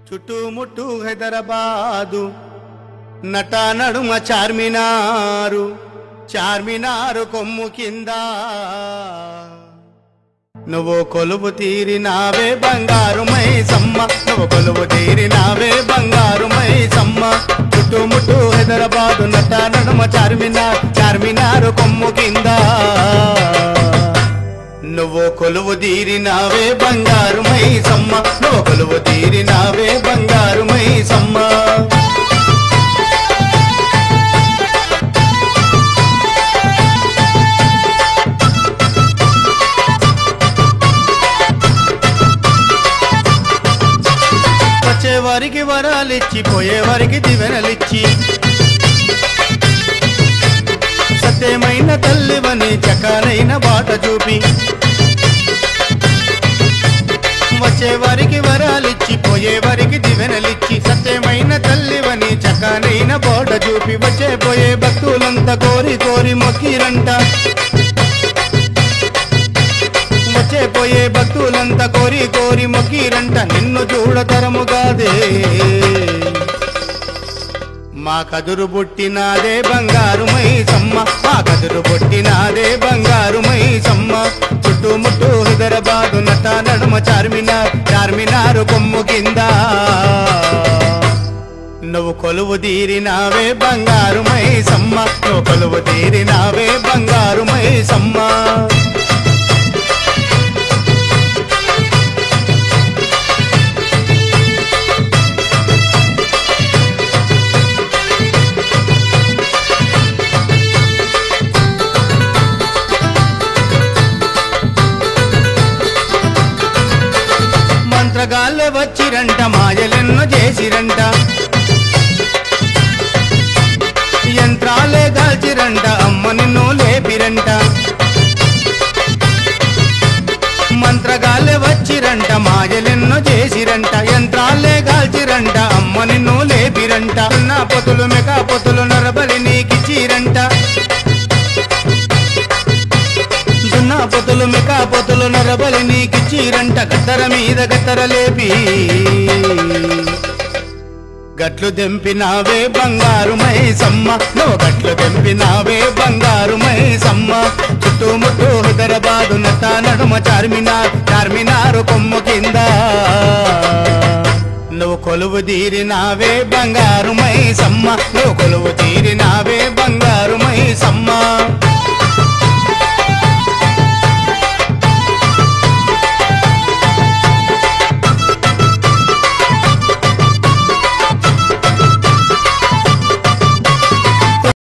చుట్టుముట్టు హైదరాబాదు నట నడుమ చార్మినారు చార్మినారు కొమ్ము కింద నువ్వు కొలువు తీరినావే బంగారు మైసమ్మ నువ్వు కొలువు తీరినావే బంగారు మైసమ్మ చుట్టుముట్టు హైదరాబాదు నట నడుమ చార్మినార్ చార్మినారు కొమ్ము కింద నువ్వు కొలువు తీరినావే బంగారు మైసమ్మ నువ్వు కొలువు తీరినావే బంగారు మైసమ్మ వచ్చేవారికి వరాలిచ్చి పోయేవారికి దివెనలిచ్చి సత్యమైన తల్లివని చకానైన బాట చూపి వచ్చేవారికి వరాలిచ్చి పోయేవారికి దివెనలిచ్చి సత్యమైన తల్లివని చకానైన బాట చూపి వచ్చే పోయే భక్తులంతా కోరి కోరి మొక్కిరంట వచ్చే పోయే భక్తులంతా కోరి కోరి మొక్కిరంట నిన్ను చూడతరముగాదే మా కదురు పుట్టినాదే బంగారు మైసమ్మ మా కదురు పుట్టినాదే బంగారు మైసమ్మ చుట్టుముట్టు హైదరాబాదు నట నడుమ చార్మినార్ చార్మినారు కొమ్ము కింద నువ్వు కొలువు తీరినావే బంగారు మైసమ్మ నువ్వు కొలువు తీరినావే బంగారు మైసమ్మ మంత్రగాళ్ళే వచ్చిరంట మాయలెన్నో చేసిరంట యంత్రాలే గాల్చిరంట అమ్మ నిన్ను లేపిరంట మంత్రగాళ్ళే వచ్చిరంట మాయలెన్నో చేసిరంట యంత్రాలే గాల్చిరంట అమ్మ నిన్ను లేపిరంట నా పొతులు మెకా పొతులు నరబలి నీకిచ్చిరంట దున్నా పొతులు మెకా పొతులు నరబలి నీకిచ్చిరంట గద్దర మీద గద్దర లేపి గట్లు దెంపినావే బంగారు మైసమ్మ నువ్వు గట్లు దెంపినావే బంగారు మైసమ్మ చుట్టుముట్టు హైదరాబాదు నట నడుమ చార్మినార్ చార్మినారు కొమ్ము కింద నువ్వు కొలువు తీరినావే బంగారు మైసమ్మ నువ్వు కొలువు తీరినావే బంగారు